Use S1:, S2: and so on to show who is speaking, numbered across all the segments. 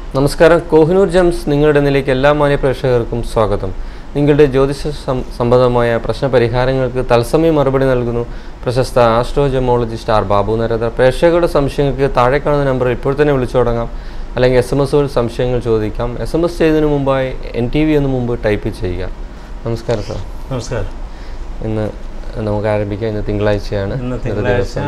S1: നമസ്കാരം കോഹിനൂർ ജംസ് നിങ്ങളുടെ നിലയ്ക്ക് എല്ലാ മാന്യ പ്രേക്ഷകർക്കും സ്വാഗതം നിങ്ങളുടെ ജ്യോതിഷ സം- സംബന്ധമായ പ്രശ്ന പരിഹാരങ്ങൾക്ക് തത്സമയം മറുപടി നൽകുന്നു പ്രശസ്ത astro gemologist R Babu Narendra പ്രേക്ഷകരുടെ സംശയങ്ങൾക്ക് താഴെ കാണുന്ന നമ്പറിൽ ഇപ്പോൾ തന്നെ വിളിച്ചു തുടങ്ങാം അല്ലെങ്കിൽ എസ് എം എസ് വഴി സംശയങ്ങൾ ചോദിക്കാം എസ് എം എസ് ചെയ്തതിന് മുമ്പായി എൻ ടി വി എന്ന് മുമ്പ് ടൈപ്പ് ചെയ്യുക നമസ്കാരം സാർ
S2: നമസ്കാരം
S1: ഇന്ന് നമുക്ക് ആരംഭിക്കാം ഇന്ന് തിങ്കളാഴ്ചയാണ്
S2: ഇന്ന്
S1: ഇന്നത്തെ
S2: തിങ്കളാഴ്ച
S1: ദിവസം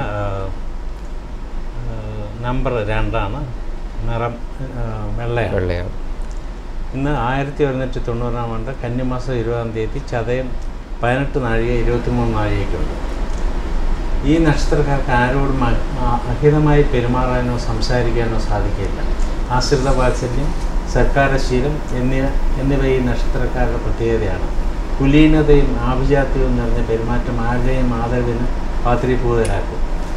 S2: നമ്പർ രണ്ടാണ് നിറം ആ, വെള്ളയാണ്
S1: വെള്ളയാണ്
S2: ഇന്ന് ആയിരത്തി ഒരുന്നൂറ്റി തൊണ്ണൂറാം ആണ്ട് കന്നിമാസം ഇരുപതാം തീയതി ചതയം പതിനെട്ട് നാഴിക ഇരുപത്തിമൂന്ന് നാഴികയ്ക്കുണ്ട് ഈ നക്ഷത്രക്കാർക്ക് ആരോടും അ- ആ- അഹിതമായി പെരുമാറാനോ സംസാരിക്കാനോ സാധിക്കില്ല ആശ്രിത വാത്സല്യം സർക്കാരശീലം എന്നിവ എന്നിവ ഈ നക്ഷത്രക്കാരുടെ പ്രത്യേകതയാണ് കുലീനതയും ആഭിജാത്യവും നിറഞ്ഞ പെരുമാറ്റം ആരുടെയും മാതൃവിന് പാത്രീഭൂതരാക്കും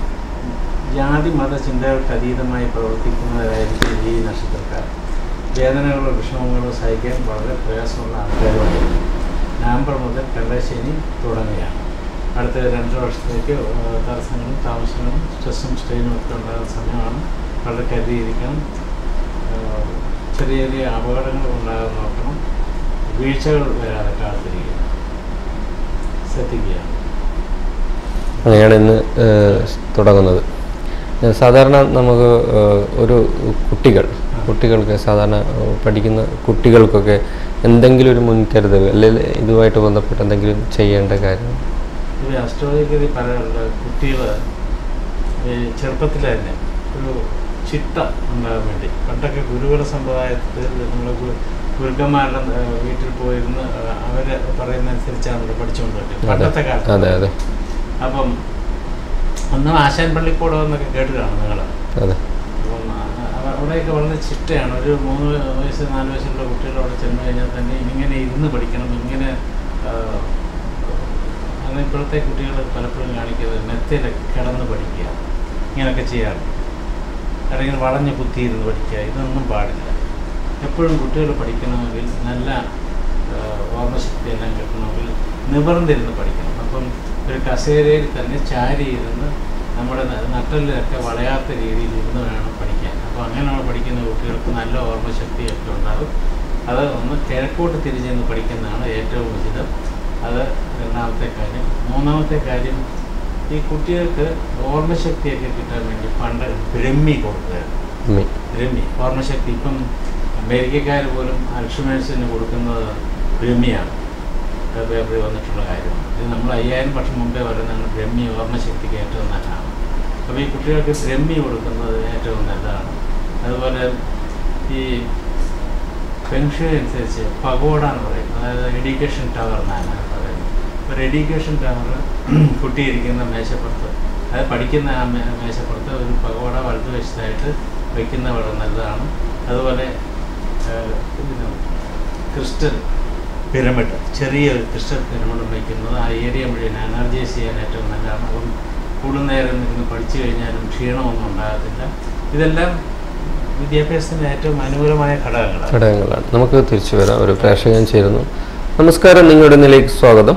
S2: ജാതി മത ചിന്തകൾക്ക് അതീതമായി പ്രവർത്തിക്കുന്നവരായിരിക്കും ഈ നക്ഷത്രക്കാർ വേദനകളോ വിഷമങ്ങളോ സഹിക്കാൻ വളരെ പ്രയാസമുള്ള ആൾക്കാരുമായിരിക്കും നവംബർ മുതൽ കണ്ടശനി തുടങ്ങുകയാണ് അടുത്ത രണ്ട് വർഷത്തേക്ക് ഏഹ്, തടസ്സങ്ങളും താമസങ്ങളും സ്ട്രെസ്സും സ്ട്രെയിനും ഒക്കെ ഉണ്ടാകുന്ന സമയമാണ് വളരെ കരുതിയിരിക്കണം ഏഹ്, ചെറിയ ചെറിയ അപകടങ്ങൾ ഉണ്ടാകാൻ നോക്കണം വീഴ്ചകൾ വരാതെ കാത്തിരിക്കുക ശ്രദ്ധിക്കുക
S1: അങ്ങനെയാണ് ഇന്ന് ഏഹ്, തുടങ്ങുന്നത് ഏഹ് സാധാരണ നമുക്ക് ഏഹ്, ഒരു കുട്ടികൾ കുട്ടികൾക്ക് സാധാരണ ഏഹ്, പഠിക്കുന്ന കുട്ടികൾക്കൊക്കെ എന്തെങ്കിലും ഒരു മുൻകരുതൽ അല്ലെങ്കിൽ ഇതുമായിട്ട് ബന്ധപ്പെട്ട് എന്തെങ്കിലും ചെയ്യേണ്ട കാര്യം
S2: ഈ അസ്ട്രോളജിക്കലി പറയാറുള്ള കുട്ടികൾ ചെറുപ്പത്തിൽ തന്നെ ഒരു ചിട്ട ഉണ്ടാകാൻ വേണ്ടി പണ്ടൊക്കെ ഗുരുകുല സമ്പ്രദായത്തിൽ നമ്മൾ ഗുരുക്കന്മാരുടെ ഏഹ്, വീട്ടിൽ പോയിരുന്ന് അവർ പറയുന്നതനുസരിച്ചാണ് പഠിച്ചുകൊണ്ട് പറ്റും പണ്ടത്തെ കാലത്ത്
S1: അതെ അതെ
S2: അപ്പം ഒന്നും ആശാൻ പള്ളിക്കൂടം എന്നൊക്കെ കേട്ട് കാണും നിങ്ങൾ
S1: അതെ
S2: അപ്പം ആ- അവ- അവിടെയൊക്കെ വളരെ ചിട്ടയാണ് ഒരു മൂന്ന് വയസ്സ് നാല് വയസ്സുള്ള കുട്ടികൾ അവിടെ ചെന്ന് കഴിഞ്ഞാൽ തന്നെ ഇങ്ങനെ ഇരുന്ന് പഠിക്കണം ഇങ്ങനെ ആ, അങ്ങനെ ഇപ്പോഴത്തെ കുട്ടികൾ പലപ്പോഴും കാണിക്കുന്നത് മെത്തയിലൊക്കെ കിടന്ന് പഠിക്കുക ഇങ്ങനെയൊക്കെ ചെയ്യാറ് അല്ലെങ്കിൽ വളഞ്ഞ് കുത്തിയിരുന്ന് പഠിക്കുക ഇതൊന്നും പാടില്ല എപ്പോഴും കുട്ടികൾ പഠിക്കണമെങ്കിൽ നല്ല ആ, ഓർമ്മശക്തി എല്ലാം കിട്ടണമെങ്കിൽ നിവർന്നിരുന്ന് പഠിക്കണം അപ്പം ഒരു കസേരയിൽ തന്നെ ചാരി ഇരുന്ന് നമ്മുടെ ന- നട്ടലിലൊക്കെ വളയാത്ത രീതിയിൽ ഇരുന്ന് വേണം പഠിക്കാൻ അപ്പോൾ അങ്ങനെയുള്ള പഠിക്കുന്ന കുട്ടികൾക്ക് നല്ല ഓർമ്മശക്തിയൊക്കെ ഉണ്ടാകും അത് ഒന്ന് കിഴക്കോട്ട് തിരിഞ്ഞ് പഠിക്കുന്നതാണ് ഏറ്റവും ഉചിതം അത് രണ്ടാമത്തെ കാര്യം മൂന്നാമത്തെ കാര്യം ഈ കുട്ടികൾക്ക് ഓർമ്മശക്തിയൊക്കെ കിട്ടാൻ വേണ്ടി പണ്ട് ബ്രഹ്മി കൊടുക്കുകയായിരുന്നു
S1: ഉമ്മി.
S2: ബ്രഹ്മി ഓർമ്മശക്തി ഇപ്പം അമേരിക്കക്കാർ പോലും അൽഷമേഴ്സിന് കൊടുക്കുന്നത് ബ്രഹ്മിയാണ് അത് പേപ്പറിൽ വന്നിട്ടുള്ള കാര്യമാണ് ഇത് നമ്മൾ അയ്യായിരം വർഷം മുമ്പേ പറയുന്നതാണ് ബ്രഹ്മി ഓർമ്മശക്തിക്ക് ഏറ്റവും നല്ലതാണ് അപ്പോൾ ഈ കുട്ടികൾക്ക് ബ്രഹ്മി കൊടുക്കുന്നത് ഏറ്റവും നല്ലതാണ് അതുപോലെ ഈ പെൻഷൻ അനുസരിച്ച് പഗോഡ എന്ന് പറയും അതായത് എഡ്യൂക്കേഷൻ ടവർ എന്നാണ് പറയുന്നത് ഒരു എഡ്യൂക്കേഷൻ ടവർ കുട്ടിയിരിക്കുന്ന മേശപ്പുറത്ത് അത് പഠിക്കുന്ന ആ മേ- മേശപ്പുറത്ത് ഒരു പഗോഡ വലതുവശത്തായിട്ട് വയ്ക്കുന്ന വളരെ നല്ലതാണ് അതുപോലെ ഏഹ്, ഇത് ക്രിസ്റ്റൽ പിരമിഡ് ചെറിയൊരു ക്രിസ്റ്റൽ പിരമിഡ് വയ്ക്കുന്നത് ആ ഏരിയ മുഴുവൻ എനർജൈസ് ചെയ്യാൻ ഏറ്റവും നല്ലതാണ് അപ്പം കൂടുതൽ നേരം ഇരുന്ന് പഠിച്ചു കഴിഞ്ഞാലും ക്ഷീണമൊന്നും ഉണ്ടാകത്തില്ല ഇതെല്ലാം വിദ്യാഭ്യാസത്തിന് ഏറ്റവും അനുകൂലമായ ഘടകങ്ങളാണ്
S1: ഘടകങ്ങളാണ് നമുക്ക് തിരിച്ചു വരാം ഒരു പ്രേക്ഷകൻ ചേരുന്നു നമസ്കാരം നിങ്ങളുടെ നിലയ്ക്ക് സ്വാഗതം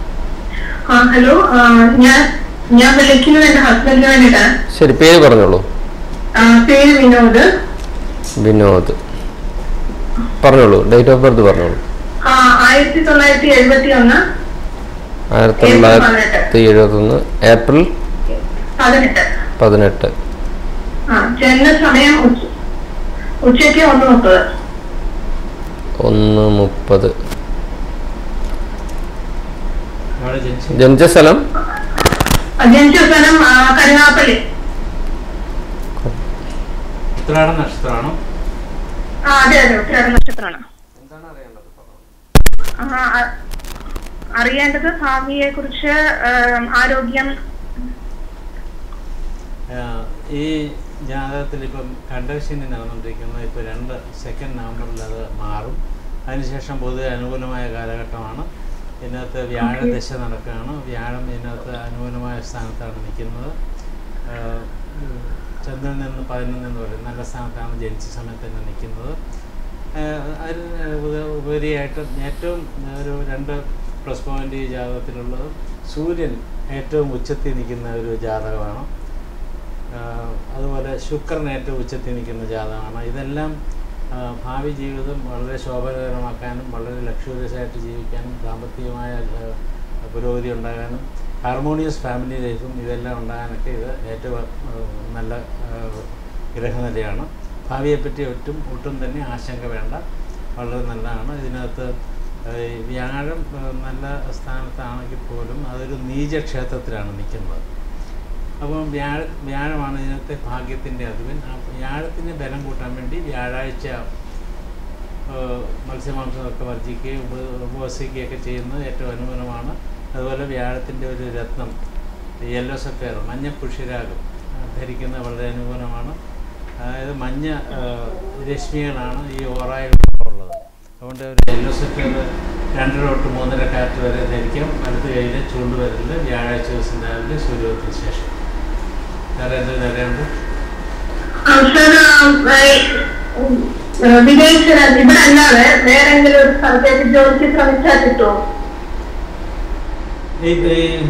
S3: ആ ഹലോ ആ, ഞാൻ ഞാൻ വിളിക്കുന്നത് എന്റെ ഹസ്ബൻഡിന് വേണ്ടിയിട്ടാണ്
S1: ശരി പേര് പറഞ്ഞോളൂ
S3: ആ, പേര് വിനോദ്
S1: വിനോദ് പറഞ്ഞോളൂ ഡേറ്റ് ഓഫ് ബർത്ത് പറഞ്ഞോളൂ
S3: ആ, ആയിരത്തി തൊള്ളായിരത്തി എഴുപത്തി ഒന്ന്
S1: ആയിരത്തി തൊള്ളായിരത്തി എഴുപത്തൊന്ന് ഏപ്രിൽ
S3: പതിനെട്ട്
S1: പതിനെട്ട്
S3: ആ ജനന സമയം ഉച്ച- ഉച്ചയ്ക്ക് ഒന്ന് മുപ്പത്
S1: ഒന്ന് മുപ്പത്
S2: അവിടെ ജനിച്ചു
S1: ജനിച്ച സ്ഥലം
S3: ആ, ജനിച്ച സ്ഥലം ആ, കരുനാഗപ്പള്ളി
S2: ഉത്രാട നക്ഷത്രമാണോ
S3: ആ അതെ അതെ ഉത്തരാട നക്ഷത്രമാണ് ആ, അ- അറിയേണ്ടത് ഭാവിയെ കുറിച്ച് ആരോഗ്യം
S2: ആഹ് ഈ ജാതകത്തിൽ ഇപ്പം കണ്ടശനി നടന്നുകൊണ്ടിരിക്കുന്നത് ഇപ്പോൾ രണ്ട് സെക്കൻഡ് നവംബറിൽ അത് മാറും അതിനുശേഷം പൊതുവെ അനുകൂലമായ കാലഘട്ടമാണ് ഇതിനകത്ത് വ്യാഴദശ നടക്കുകയാണ് വ്യാഴം ഇതിനകത്ത് അനുകൂലമായ സ്ഥാനത്താണ് നിൽക്കുന്നത് ആഹ് ഉം ചന്ദ്രനിൽ നിന്ന് പതിനൊന്ന് എന്ന് പറയും നല്ല സ്ഥാനത്താണ് ജനിച്ച സമയത്ത് തന്നെ നിൽക്കുന്നത് ആഹ് അതിന് ഉപ- ഉപരിയായിട്ട് ഏറ്റവും ഒരു രണ്ട് പ്ലസ് പോയിൻ്റ് ഈ ജാതകത്തിലുള്ളത് സൂര്യൻ ഏറ്റവും ഉച്ചത്തിൽ നിൽക്കുന്ന ഒരു ജാതകമാണ് ആഹ് അതുപോലെ ശുക്രൻ ഏറ്റവും ഉച്ചത്തിൽ നിൽക്കുന്ന ജാതകമാണ് ഇതെല്ലാം ആ, ഭാവി ജീവിതം വളരെ ശോഭനകരമാക്കാനും വളരെ ലക്ഷറിയസ് ആയിട്ട് ജീവിക്കാനും സാമ്പത്തികമായ ആ, പുരോഗതി ഉണ്ടാകാനും ഹാർമോണിയസ് ഫാമിലി ലൈഫും ഇതെല്ലാം ഉണ്ടാകാനൊക്കെ ഇത് ഏറ്റവും ആ, നല്ല ആ, ഗ്രഹനിലയാണ് ഭാവിയെപ്പറ്റി ഒട്ടും ഒട്ടും തന്നെ ആശങ്ക വേണ്ട വളരെ നല്ലതാണ് ഇതിനകത്ത് ആ, ഈ വ്യാഴം ആ, നല്ല സ്ഥാനത്താണെങ്കിൽ പോലും അതൊരു നീചക്ഷേത്രത്തിലാണ് നിൽക്കുന്നത് അപ്പോൾ വ്യാഴ വ്യാഴമാണ് ഇതിനകത്തെ ഭാഗ്യത്തിൻ്റെ അധിപൻ ആ വ്യാഴത്തിന് ബലം കൂട്ടാൻ വേണ്ടി വ്യാഴാഴ്ച ഏഹ്, മത്സ്യമാംസമൊക്കെ വർജിക്കുകയും ഉപ- ഉപവസിക്കുകയൊക്കെ ചെയ്യുന്നത് ഏറ്റവും അനുകൂലമാണ് അതുപോലെ വ്യാഴത്തിൻ്റെ ഒരു രത്നം യെല്ലോ സഫയർ മഞ്ഞ പുഷ്യരാഗം ആ, ധരിക്കുന്നത് വളരെ അനുകൂലമാണ് അതായത് മഞ്ഞ ഏഹ്, രശ്മികളാണ് ഈ ഓറായിൽ ഉള്ളത് അതുകൊണ്ട് ഒരു യെല്ലോ സഫയർ രണ്ടര തൊട്ട് മൂന്നര കാറ്റ് വരെ ധരിക്കാം വലത് കയ്യിൽ ചൂണ്ടുവരലിൽ വ്യാഴാഴ്ച ദിവസം രാവിലെ സൂര്യോദയത്തിന് ശേഷം വേറെ എന്തെങ്കിലും അറിയാണ്ട്
S3: വിദേശ ഇവിടെ അല്ലാതെ വേറെ എന്തെങ്കിലും ഒരു സ്ഥലത്തേക്ക് ജോലിക്ക് ശ്രമിച്ചാൽ കിട്ടുമോ
S2: ഈ ഈ-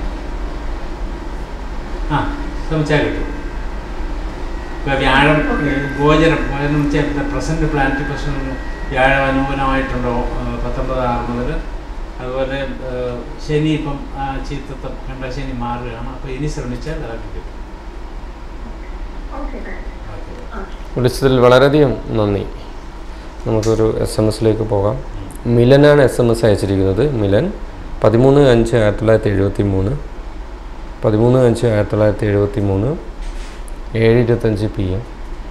S2: ആ ശ്രമിച്ചാൽ കിട്ടും ഇപ്പോൾ വ്യാഴം ഈ ഗോചരം ഗോചരം എന്ന് വെച്ചാൽ പ്രസൻറ്റ് പ്ലാനറ്റ് പ്രശ്നം വ്യാഴം അനുകൂലമായിട്ടുണ്ടോ ആ, പത്തൊമ്പത് ആറ് മുതൽ അതുപോലെ ആ, ശനി ഇപ്പം ആ ചീത്തത്വം കണ്ട ശനി മാറുകയാണ് അപ്പോൾ ഇനി ശ്രമിച്ചാൽ അതൊക്കെ കിട്ടും
S3: ഓക്കെ
S2: ഓക്കെ
S1: വിളിച്ചതിൽ വളരെയധികം നന്ദി നമുക്കൊരു എസ് എം എസിലേക്ക് പോകാം മിലനാണ് എസ് എം എസ് അയച്ചിരിക്കുന്നത് മിലൻ പതിമൂന്ന് അഞ്ച് ആയിരത്തി തൊള്ളായിരത്തി എഴുപത്തി മൂന്ന് പതിമൂന്ന് അഞ്ച് ആയിരത്തി തൊള്ളായിരത്തി എഴുപത്തി മൂന്ന് ഏഴ് ഇരുപത്തഞ്ച് പി എം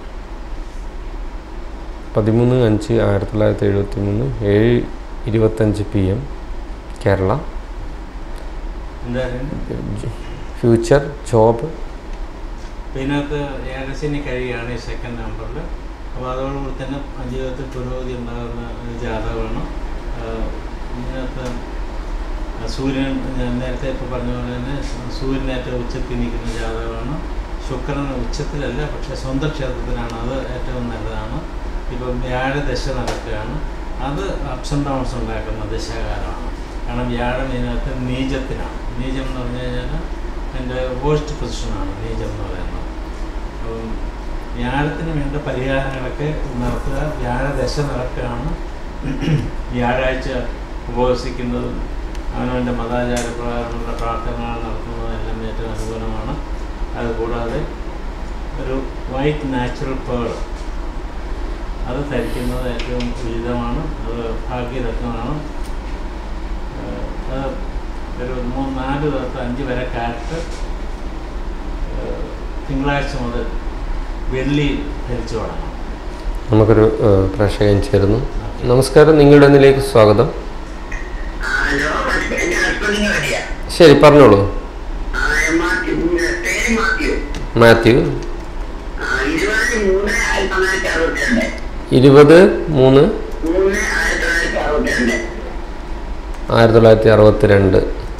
S1: പതിമൂന്ന് അഞ്ച് ആയിരത്തി തൊള്ളായിരത്തി എഴുപത്തി മൂന്ന് ഏഴ് ഇരുപത്തഞ്ച് പി എം കേരള
S2: എന്താ പറയുന്നത്
S1: ഫ്യൂച്ചർ ജോബ്
S2: അപ്പോൾ ഇതിനകത്ത് ഏകശനി കഴിയുകയാണ് ഈ സെക്കൻഡ് നമ്പറിൽ അപ്പോൾ അതോടുകൂടി തന്നെ ജീവിതത്തിൽ പുരോഗതി ഉണ്ടാകുന്ന ഒരു ജാതകമാണ് ആഹ് ഇതിനകത്ത് സൂര്യൻ ഞാൻ നേരത്തെ ഇപ്പോൾ പറഞ്ഞ പോലെ തന്നെ സൂര്യനേറ്റ ഉച്ചത്തിൽ നിൽക്കുന്ന ജാതകമാണ് ശുക്രൻ ഉച്ചത്തിലല്ല പക്ഷേ സ്വന്തം ക്ഷേത്രത്തിലാണ് അത് ഏറ്റവും നല്ലതാണ് ഇപ്പം വ്യാഴദശ നടക്കുകയാണ് അത് അപ്സ് ആൻഡ് ഡൗൺസ് ഉണ്ടാക്കുന്ന ദശാകാലമാണ് കാരണം വ്യാഴം ഇതിനകത്ത് നീചത്തിനാണ് നീചം എന്ന് പറഞ്ഞു കഴിഞ്ഞാൽ എൻ്റെ വേസ്റ്റ് പൊസിഷനാണ് നീചം എന്ന് പറയുന്നത് അപ്പം വ്യാഴത്തിന് വേണ്ട പരിഹാരങ്ങളൊക്കെ നടത്തുക വ്യാഴദശ നടക്കുകയാണ് വ്യാഴാഴ്ച ഉപവസിക്കുന്നതും അവനവൻ്റെ മതാചാര പ്രകാരമുള്ള പ്രാർത്ഥനകൾ നടത്തുന്നതും എല്ലാം ഏറ്റവും അനുകൂലമാണ് അതുകൂടാതെ ഒരു വൈറ്റ് നാച്ചുറൽ പേൾ അത് ധരിക്കുന്നത് ഏറ്റവും ഉചിതമാണ് അത് ഭാഗ്യരത്നമാണ് ഏഹ് അത് ഒരു മൂന്ന് നാല് തൊട്ട് അഞ്ച് വരെ കാറ്റ് ഏഹ് തിങ്കളാഴ്ച മുതൽ വെള്ളി ധരിച്ചു തുടങ്ങണം
S1: നമുക്കൊരു ഏഹ്, പ്രേക്ഷകൻ ചേരുന്നു നമസ്കാരം നിങ്ങളുടെ ഇതിലേക്ക് സ്വാഗതം
S4: ഹലോ എന്റെ ഹസ്ബൻഡിന് വേണ്ടിയാ
S1: ശരി പറഞ്ഞോളൂ
S4: ആ, മാത്യു പേര് മാത്യു
S1: മാത്യു
S4: ആ, ഇരുപത് മൂന്ന് ആയിരത്തി തൊള്ളായിരത്തി അറുപത്തിരണ്ട്
S1: ഇരുപത് മൂന്ന്
S4: മൂന്ന് ആയിരത്തി തൊള്ളായിരത്തി അറുപത്തിരണ്ട്
S1: ആയിരത്തി തൊള്ളായിരത്തി അറുപത്തിരണ്ട്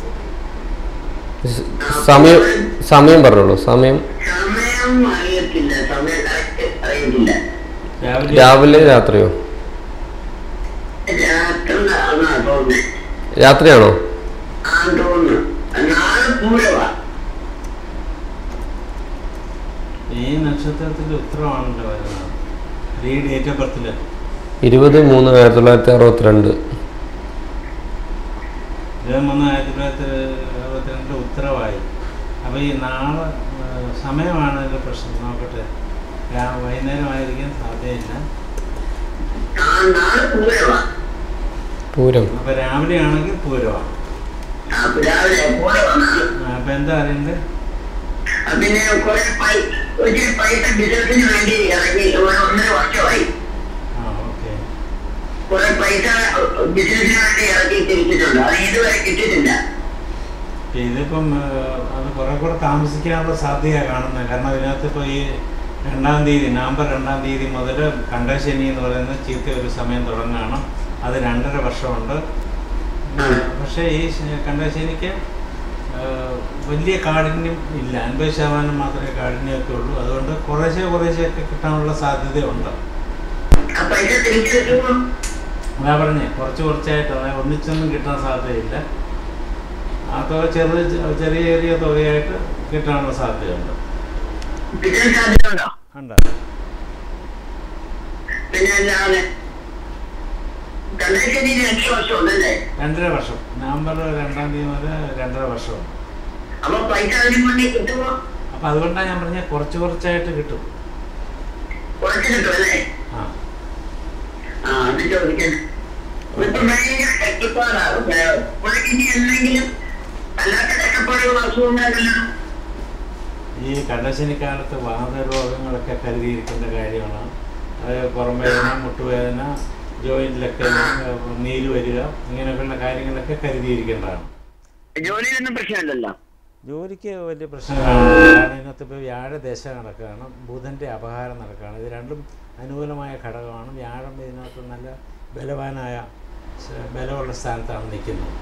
S1: സ് സമയം സമയം പറഞ്ഞോളൂ സമയം
S4: സമയം അറിയത്തില്ല സമയം കറക്റ്റ് അറിയത്തില്ല
S2: രാവിലെ
S1: രാവിലെ രാത്രിയോ
S4: രാത്രി ആണോ തോന്നുന്നത്
S1: രാത്രിയാണോ
S4: ആ തോന്നുന്നു നാളെ പൂരവാ
S2: ഈ നക്ഷത്രത്തിൽ ഉത്തരവാണല്ലോ വരുന്നത് അത് ഈ ഡേറ്റ് ഓഫ് ബർത്തിൽ
S1: ഇരുപത് മൂന്ന് ആയിരത്തി തൊള്ളായിരത്തി അറുപത്തിരണ്ട്
S2: ഇരുപത് മൂന്ന് ആയിരത്തി തൊള്ളായിരത്തി അറുപത്തിരണ്ട് ഉത്തരവായി അപ്പോൾ ഈ നാളെ ആ, സമയമാണ് ഇതിൻ്റെ പ്രശ്നം നോക്കട്ടെ രാ- വൈകുന്നേരമായിരിക്കാൻ സാധ്യതയില്ല
S4: ആ നാളെ പൂരവാ
S1: പൂരം
S2: അപ്പോൾ രാവിലെ ആണെങ്കിൽ പൂരമാണ്
S4: ആ രാവിലെ പൂരവാ നാളെ
S2: അപ്പോൾ എന്താ അറിയണ്ടേ
S4: അതിന് കുറെ പൈ ഒരു പൈസ ബിസിനസിന് വേണ്ടി ഇറങ്ങി ഒരു ഒന്നര വർഷമായി
S2: ആ ഓക്കെ
S4: കുറെ പൈസ ബിസിനസിന് വേണ്ടി ഇറക്കി തിരിച്ചിട്ടുണ്ട് അത് ഇതുവരെ കിട്ടിയിട്ടില്ല
S2: ഇതിപ്പം ആ, അത് കുറെ കൂടെ താമസിക്കാനുള്ള സാധ്യത കാണുന്നത് കാരണം ഇതിനകത്ത് ഇപ്പോൾ ഈ രണ്ടാം തീയതി നവംബർ രണ്ടാം തീയതി മുതൽ കണ്ടശനി എന്ന് പറയുന്ന ചീത്ത ഒരു സമയം തുടങ്ങുകയാണ് അത് രണ്ടര വർഷമുണ്ട് ആ, പക്ഷേ ഈ ശ- കണ്ടശനിക്ക് ആ, വലിയ കാഠിന്യം ഇല്ല അൻപത് ശതമാനം മാത്രമേ കാഠിന്യമൊക്കെ ഉള്ളൂ അതുകൊണ്ട് കുറേശ്ശെ കുറേശ്ശെയൊക്കെ കിട്ടാനുള്ള സാധ്യതയുണ്ട്
S4: ആ പൈസ തിരിച്ചു കിട്ടുമ്പോൾ
S2: അതാ പറഞ്ഞേ കുറച്ച് കുറച്ചായിട്ട് അതായത് ഒന്നിച്ചൊന്നും കിട്ടാൻ സാധ്യതയില്ല ആ തുക ചെറു ചെറിയ ചെറിയ തുകയായിട്ട് കിട്ടാനുള്ള സാധ്യതയുണ്ട്
S4: കിട്ടാൻ സാധ്യതയുണ്ടോ
S2: ഉണ്ട്
S4: പിന്നെ അല്ലാതെ കണ്ടേശ്ശേരി രണ്ട് വർഷം ഉണ്ടല്ലേ
S2: രണ്ടര വർഷം നവംബർ രണ്ടാം തീയതി മുതൽ രണ്ടര വർഷമാണ്
S4: അപ്പൊ പൈസ അതിനും കൊണ്ട് കിട്ടുമോ
S2: അപ്പം അതുകൊണ്ടാണ് ഞാൻ പറഞ്ഞ കുറച്ച് കുറച്ചായിട്ട് കിട്ടും
S4: കുറച്ച് കിട്ടും അല്ലേ
S2: ആ
S4: ആ അത് ചോദിക്കാൻ ഇപ്പൊ ഭയങ്കര കഷ്ടപ്പാടാണ് പുള്ളിക്ക് ഇനി എന്തെങ്കിലും അല്ലാത്ത കഷ്ടപ്പാടുകൾ അസുഖങ്ങളെല്ലാം
S2: ഈ കണ്ടശനിക്കാലത്ത് വാതരോഗങ്ങളൊക്കെ കരുതിയിരിക്കേണ്ട കാര്യമാണ് അത് പുറംവേദന മുട്ടുവേദന ജോയിൻറ്റിലൊക്കെ നീര് വരിക ഇങ്ങനെയൊക്കെയുള്ള കാര്യങ്ങളൊക്കെ കരുതിയിരിക്കേണ്ടതാണ്
S4: ജോലിയിലൊന്നും പ്രശ്നമില്ലല്ലോ
S2: ജോലിക്ക് വലിയ പ്രശ്നം കാണുന്നില്ല കാരണം ഇതിനകത്ത് ഇപ്പോൾ വ്യാഴദശ നടക്കുകയാണ് ബുധൻ്റെ അപഹാരം നടക്കുകയാണ് ഇത് രണ്ടും അനുകൂലമായ ഘടകമാണ് വ്യാഴം ഇതിനകത്ത് നല്ല ബലവാനായ ശ- ബലമുള്ള സ്ഥാനത്താണ് നിൽക്കുന്നത്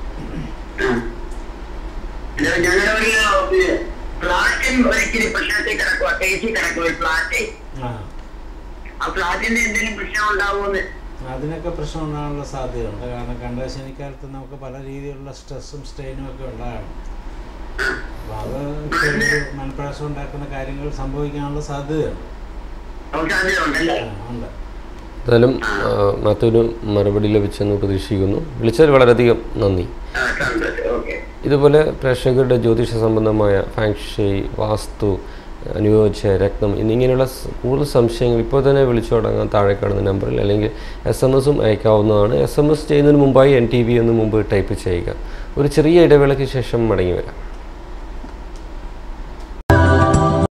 S4: ഞങ്ങളുടെ ഒരു ഫ്ലാറ്റും ഒരിക്കലും പ്രശ്നത്തിൽ കിടക്കുക കേസി കിടക്കുക ഒരു ഫ്ലാറ്റ്
S2: ആ
S4: ആ ഫ്ലാറ്റിന്റെ എന്തെങ്കിലും പ്രശ്നം ഉണ്ടാവുമെന്ന്
S2: അതിനൊക്കെ പ്രശ്നം ഉണ്ടാകാനുള്ള സാധ്യതയുണ്ട് കാരണം കണ്ടശനിക്കാലത്ത് നമുക്ക് പല രീതിയിലുള്ള സ്ട്രെസ്സും സ്ട്രെയിനും ഒക്കെ ഉണ്ടാകണം അപ്പോൾ അത് ചെറിയ മനപ്രയാസം ഉണ്ടാക്കുന്ന കാര്യങ്ങൾ സംഭവിക്കാനുള്ള സാധ്യതയുണ്ട്
S4: നമുക്ക് സാധ്യത ഉണ്ടല്ലേ
S2: ആ, ഉണ്ട്
S1: എന്തായാലും മാത്യുവിന് മറുപടി ലഭിച്ചെന്ന് പ്രതീക്ഷിക്കുന്നു വിളിച്ചതിൽ വളരെയധികം നന്ദി
S4: ആ സന്തോഷം ഓക്കെ
S1: ഇതുപോലെ പ്രേക്ഷകരുടെ ജ്യോതിഷ സംബന്ധമായ ഫാങ്ഷി വാസ്തു അനുയോജ്യ രത്നം എന്നിങ്ങനെയുള്ള സ് കൂടുതൽ സംശയങ്ങൾ ഇപ്പോൾ തന്നെ വിളിച്ചു തുടങ്ങാൻ താഴെ കാണുന്ന നമ്പറിൽ അല്ലെങ്കിൽ എസ് എം എസും അയക്കാവുന്നതാണ് എസ് എം എസ് ചെയ്യുന്നതിന് മുമ്പായി എൻ ടി വി എന്ന് മുമ്പ് ടൈപ്പ് ചെയ്യുക ഒരു ചെറിയ ഇടവേളയ്ക്ക് ശേഷം മടങ്ങി വരാം